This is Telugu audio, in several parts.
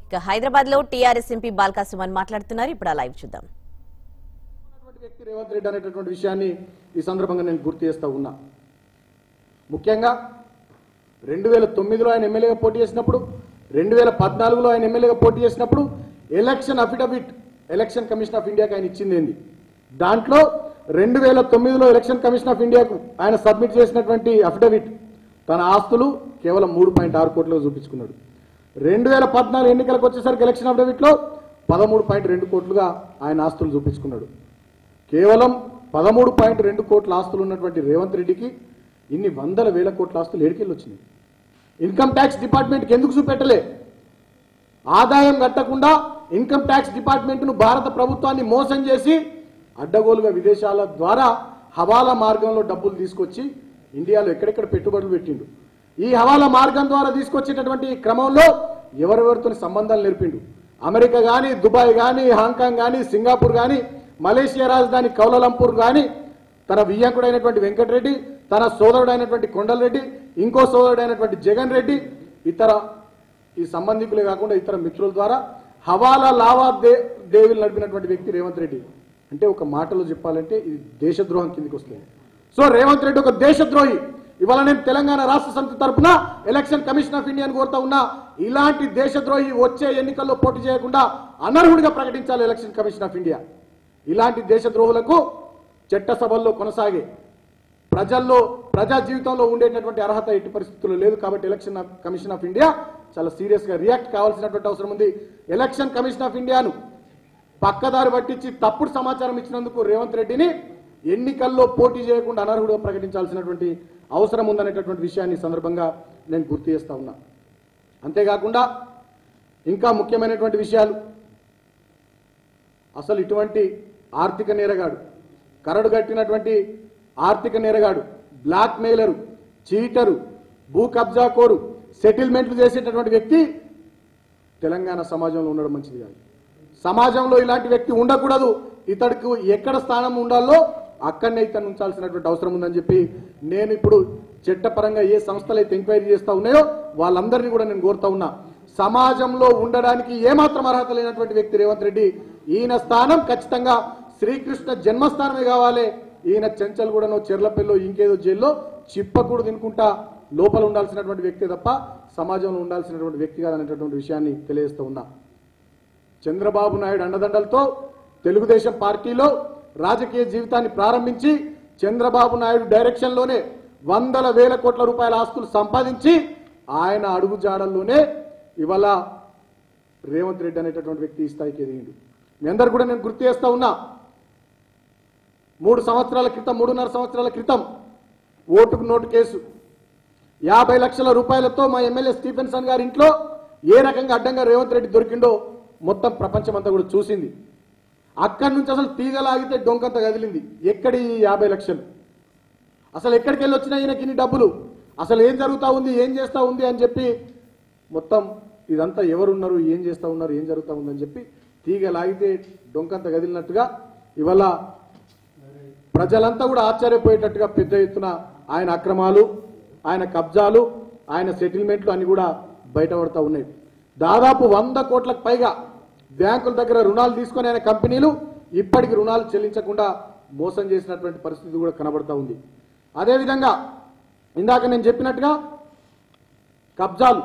ఇక హైదరాబాద్ లో టీఆర్ఎస్ ఎంపీ బాల్కా సుమన్ మాట్లాడుతున్నారు ఇప్పుడు ఆ లైవ్ చూద్దాం ఉన్నటువంటి వ్యక్తి రేవంత్ రెడ్డి అనేటటువంటి విషయాన్ని ఈ సందర్భంగా నేను గుర్తు చేస్తా ఉన్నా ముఖ్యంగా రెండు వేల తొమ్మిదిలో ఆయన ఎమ్మెల్యేగా పోటీ చేసినప్పుడు రెండు వేల పద్నాలుగులో ఆయన ఎమ్మెల్యేగా పోటీ చేసినప్పుడు election affidavit election commission of ఇండియాకి ఆయన ఇచ్చింది ఏంది దాంట్లో రెండు వేల తొమ్మిదిలో ఎలక్షన్ కమిషన్ ఆఫ్ ఇండియాకు ఆయన సబ్మిట్ చేసినటువంటి అఫిడవిట్ తన ఆస్తులు కేవలం మూడు పాయింట్ ఆరు కోట్లుగా చూపించుకున్నాడు రెండు వేల పద్నాలుగు ఎన్నికలకు వచ్చేసరికి ఎలక్షన్ అఫిడవిట్లో పదమూడు పాయింట్ రెండు కోట్లుగా ఆయన ఆస్తులు చూపించుకున్నాడు కేవలం పదమూడు పాయింట్ రెండు కోట్ల ఆస్తులు ఉన్నటువంటి రేవంత్ రెడ్డికి ఇన్ని వందల వేల కోట్ల ఆస్తులు ఏడికెళ్ళి వచ్చినాయి ఇన్కమ్ ట్యాక్స్ డిపార్ట్మెంట్కి ఎందుకు చూపెట్టలే ఆదాయం కట్టకుండా ఇన్కమ్ ట్యాక్స్ డిపార్ట్మెంట్ను భారత ప్రభుత్వాన్ని మోసం చేసి అడ్డగోలుగా విదేశాల ద్వారా హవాలా మార్గంలో డబ్బులు తీసుకొచ్చి ఇండియాలో ఎక్కడెక్కడ పెట్టుబడులు పెట్టిండు ఈ హవాలా మార్గం ద్వారా తీసుకొచ్చేటటువంటి ఈ క్రమంలో ఎవరెవరితో సంబంధాలు నేర్పిండు అమెరికా కానీ దుబాయ్ కానీ హాంకాంగ్ కానీ సింగపూర్ కానీ మలేషియా రాజధాని కౌలాలంపూర్ కానీ తన వియ్యంకుడైనటువంటి వెంకటరెడ్డి తన సోదరుడైనటువంటి కొండలరెడ్డి ఇంకో సోదరుడైనటువంటి జగన్ రెడ్డి ఇతర ఈ సంబంధికులే కాకుండా ఇతర మిత్రుల ద్వారా హవాలా లావాదేవీలు నడిపినటువంటి వ్యక్తి రేవంత్ రెడ్డి అంటే ఒక మాటలో చెప్పాలంటే ఇది దేశద్రోహం కిందికి వస్తుంది సో రేవంత్ రెడ్డి ఒక దేశద్రోహి ఇవాళ నేను తెలంగాణ రాష్ట్ర సమితి తరపున ఎలక్షన్ కమిషన్ ఆఫ్ ఇండియాని కోరుతా ఉన్నా ఇలాంటి దేశద్రోహి వచ్చే ఎన్నికల్లో పోటీ చేయకుండా అనర్హుడిగా ప్రకటించాలి ఎలక్షన్ కమిషన్ ఆఫ్ ఇండియా ఇలాంటి దేశద్రోహులకు చట్టసభల్లో కొనసాగే ప్రజల్లో ప్రజా జీవితంలో ఉండేటటువంటి అర్హత ఎట్టి పరిస్థితుల్లో లేదు కాబట్టి election of- commission of India చాలా సీరియస్ గా రియాక్ట్ కావాల్సినటువంటి అవసరం ఉంది ఎలక్షన్ కమిషన్ ఆఫ్ ఇండియాను పక్కదారి పట్టించి తప్పుడు సమాచారం ఇచ్చినందుకు రేవంత్ రెడ్డిని ఎన్నికల్లో పోటీ చేయకుండా అనర్హుడుగా ప్రకటించాల్సినటువంటి అవసరం ఉందనేటటువంటి విషయాన్ని ఈ సందర్భంగా నేను గుర్తు చేస్తా ఉన్నా అంతేకాకుండా ఇంకా ముఖ్యమైనటువంటి విషయాలు అసలు ఇటువంటి ఆర్థిక నేరగాడు కరడు కట్టినటువంటి ఆర్థిక నేరగాడు బ్లాక్ మెయిలరు చీటరు భూ కబ్జాకోరు సెటిల్మెంట్లు చేసేటటువంటి వ్యక్తి తెలంగాణ సమాజంలో ఉండడం మంచిది కాదు సమాజంలో ఇలాంటి వ్యక్తి ఉండకూడదు ఇతడికి ఎక్కడ స్థానం ఉండాలో అక్కడనే ఇతను ఉంచాల్సినటువంటి అవసరం ఉందని చెప్పి నేను ఇప్పుడు చట్టపరంగా ఏ సంస్థలు అయితే ఎంక్వైరీ చేస్తా ఉన్నాయో వాళ్ళందరినీ కూడా నేను కోరుతా ఉన్నా సమాజంలో ఉండడానికి ఏమాత్రం అర్హత లేనటువంటి వ్యక్తి రేవంత్ రెడ్డి ఈయన స్థానం ఖచ్చితంగా శ్రీకృష్ణ జన్మస్థానమే కావాలి ఈయన చెంచల్గూడనో చెర్లపల్లిలో ఇంకేదో జైల్లో చిప్పకూడు తినుకుంటా లోపల ఉండాల్సినటువంటి వ్యక్తి తప్ప సమాజంలో ఉండాల్సినటువంటి వ్యక్తి కాదనేటటువంటి విషయాన్ని తెలియజేస్తూ ఉన్నా చంద్రబాబు నాయుడు అండదండలతో తెలుగుదేశం పార్టీలో రాజకీయ జీవితాన్ని ప్రారంభించి చంద్రబాబు నాయుడు డైరెక్షన్లోనే వందల వేల కోట్ల రూపాయల ఆస్తులు సంపాదించి ఆయన అడుగు జాడల్లోనే ఇవాళ రేవంత్ రెడ్డి అనేటటువంటి వ్యక్తి ఈ స్థాయికి ఎదిగిండు మీ అందరు కూడా నేను గుర్తు చేస్తా ఉన్నా మూడు సంవత్సరాల క్రితం మూడున్నర సంవత్సరాల క్రితం ఓటుకు నోటు కేసు యాభై లక్షల రూపాయలతో మా ఎమ్మెల్యే స్టీఫెన్సన్ గారి ఇంట్లో ఏ రకంగా అడ్డంగా రేవంత్ రెడ్డి దొరికిండో మొత్తం ప్రపంచం అంతా కూడా చూసింది అక్కడి నుంచి అసలు తీగలాగితే డొంకంత కదిలింది ఎక్కడి ఈ యాభై లక్షలు అసలు ఎక్కడికి వెళ్ళి వచ్చినా ఈయనకి ఇన్ని డబ్బులు అసలు ఏం జరుగుతా ఉంది ఏం చేస్తా ఉంది అని చెప్పి మొత్తం ఇదంతా ఎవరున్నారు ఏం చేస్తా ఉన్నారు ఏం జరుగుతా ఉందని చెప్పి తీగ లాగితే డొంకంత కదిలినట్టుగా ఇవాళ ప్రజలంతా కూడా ఆశ్చర్యపోయేటట్టుగా పెద్ద ఎత్తున ఆయన అక్రమాలు ఆయన కబ్జాలు ఆయన సెటిల్మెంట్లు అన్ని కూడా బయటపడతా ఉన్నాయి దాదాపు వంద కోట్లకు పైగా బ్యాంకుల దగ్గర రుణాలు తీసుకొని ఆయన కంపెనీలు ఇప్పటికి రుణాలు చెల్లించకుండా మోసం చేసినటువంటి పరిస్థితి కూడా కనబడతా ఉంది అదేవిధంగా ఇందాక నేను చెప్పినట్టుగా కబ్జాలు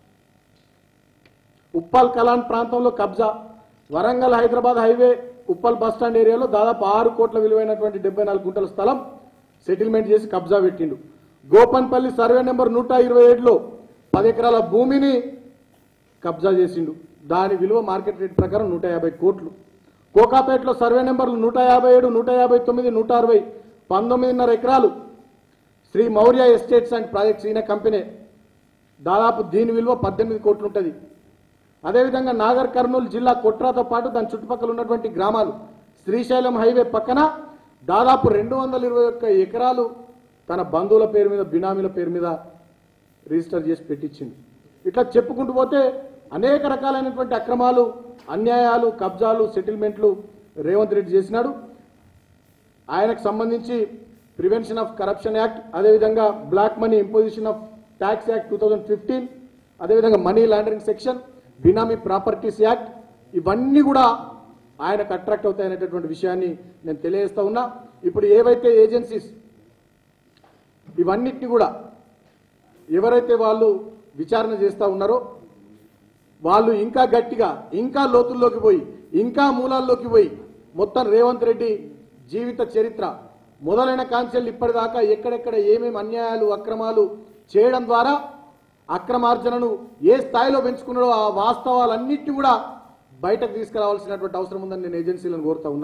ఉప్పల్ కలాన్ ప్రాంతంలో కబ్జా Warangal Hyderabad highway Uppal bus stand ఏరియాలో దాదాపు ఆరు కోట్ల విలువైనటువంటి డెబ్బై నాలుగు గుంటల స్థలం సెటిల్మెంట్ చేసి కబ్జా పెట్టిండు గోపన్పల్లి సర్వే నెంబర్ నూట ఇరవై ఏడులో పది ఎకరాల భూమిని కబ్జా చేసిండు దాని విలువ మార్కెట్ రేట్ ప్రకారం నూట యాభై కోట్లు కోకాపేటలో సర్వే నెంబర్లు నూట యాభై ఏడు నూట యాభై తొమ్మిది నూట అరవై పంతొమ్మిదిన్నర ఎకరాలు Sri Maurya estates and projects ఈయన కంపెనీ దాదాపు దీని విలువ పద్దెనిమిది కోట్లు ఉంటుంది అదేవిధంగా నాగర్ కర్నూలు జిల్లా కొట్రాతో పాటు దాని చుట్టుపక్కల ఉన్నటువంటి గ్రామాలు శ్రీశైలం హైవే పక్కన దాదాపు రెండు వందల ఇరవై ఒక్క ఎకరాలు తన బంధువుల పేరు మీద బినామీల పేరు మీద రిజిస్టర్ చేసి పెట్టించింది ఇట్లా చెప్పుకుంటూ పోతే అనేక రకాలైనటువంటి అక్రమాలు అన్యాయాలు కబ్జాలు సెటిల్మెంట్లు రేవంత్ రెడ్డి చేసినాడు ఆయనకు సంబంధించి ప్రివెన్షన్ ఆఫ్ కరప్షన్ యాక్ట్ అదేవిధంగా black money imposition of tax act two thousand fifteen అదేవిధంగా money laundering section benami properties act ఇవన్నీ కూడా ఆయనకు అట్రాక్ట్ అవుతాయనేటటువంటి విషయాన్ని నేను తెలియజేస్తా ఉన్నా ఇప్పుడు ఏవైతే ఏజెన్సీస్ ఇవన్నిటిని కూడా ఎవరైతే వాళ్ళు విచారణ చేస్తా ఉన్నారో వాళ్ళు ఇంకా గట్టిగా ఇంకా లోతుల్లోకి పోయి ఇంకా మూలాల్లోకి పోయి మొత్తం రేవంత్ రెడ్డి జీవిత చరిత్ర మొదలైన కాన్సెల్ ఇప్పటిదాకా ఎక్కడెక్కడ ఏమేమి అన్యాయాలు అక్రమాలు చేయడం ద్వారా అక్రమార్జనను ఏ స్థాయిలో పెంచుకున్నాడో ఆ వాస్తవాలన్నింటినీ కూడా బయటకు తీసుకురావాల్సినటువంటి అవసరం ఉందని నేను ఏజెన్సీలను కోరుతా ఉన్నా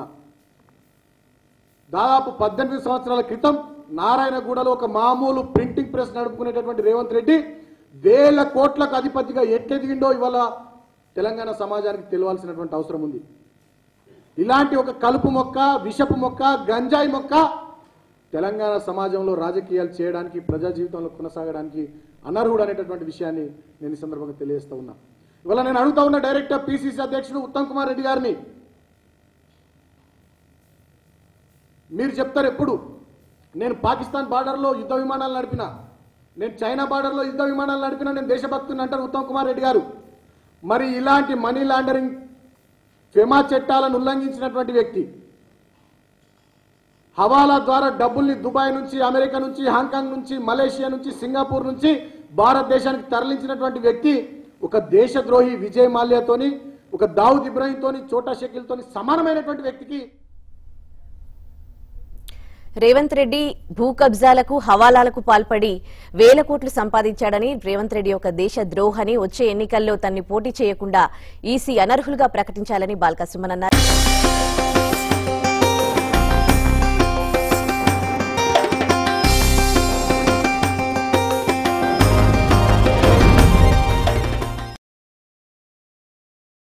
దాదాపు పద్దెనిమిది సంవత్సరాల క్రితం నారాయణగూడలో ఒక మామూలు ప్రింటింగ్ ప్రెస్ నడుపుకునేటటువంటి రేవంత్ రెడ్డి వేల కోట్లకు అధిపతిగా ఎట్లెదిగిండో ఇవాళ తెలంగాణ సమాజానికి తెలియాల్సినటువంటి అవసరం ఉంది ఇలాంటి ఒక కలుపు మొక్క విషపు మొక్క గంజాయి మొక్క తెలంగాణ సమాజంలో రాజకీయాలు చేయడానికి ప్రజా జీవితంలో కొనసాగడానికి అనర్హుడు అనేటటువంటి విషయాన్ని నేను ఈ సందర్భంగా తెలియజేస్తా ఉన్నా ఇవాళ నేను అడుగుతా ఉన్న డైరెక్టర్ పిసిసి అధ్యక్షుడు ఉత్తమ్ కుమార్ రెడ్డి గారిని మీరు చెప్తారు ఎప్పుడు నేను పాకిస్తాన్ బార్డర్లో యుద్ధ విమానాలు నడిపిన నేను చైనా బార్డర్లో యుద్ధ విమానాలు నడిపిన నేను దేశభక్తుని అంటారు ఉత్తమ్ కుమార్ రెడ్డి గారు మరి ఇలాంటి మనీ లాండరింగ్ ఫెమా చట్టాలను ఉల్లంఘించినటువంటి వ్యక్తి హవాలా ద్వారా డబ్బుల్ని దుబాయ్ నుంచి అమెరికా నుంచి హాంకాంగ్ నుంచి మలేషియా నుంచి సింగపూర్ నుంచి భారతదేశానికి తరలించినటువంటి వ్యక్తి ఒక దేశద్రోహి విజయ్ మాల్యాతోని ఒక దావుద్ ఇబ్రాహీంతోని చోటా షకీల్తోని సమానమైనటువంటి వ్యక్తికి రేవంత్ రెడ్డి భూ కబ్జాలకు హవాలాలకు పాల్పడి వేల కోట్లు సంపాదించాడని రేవంత్ రెడ్డి ఒక దేశ ద్రోహని వచ్చే ఎన్నికల్లో తన్ని పోటీ చేయకుండా ఈసీ అనర్హులుగా ప్రకటించాలని బాల్కా సుమన్ అన్నారు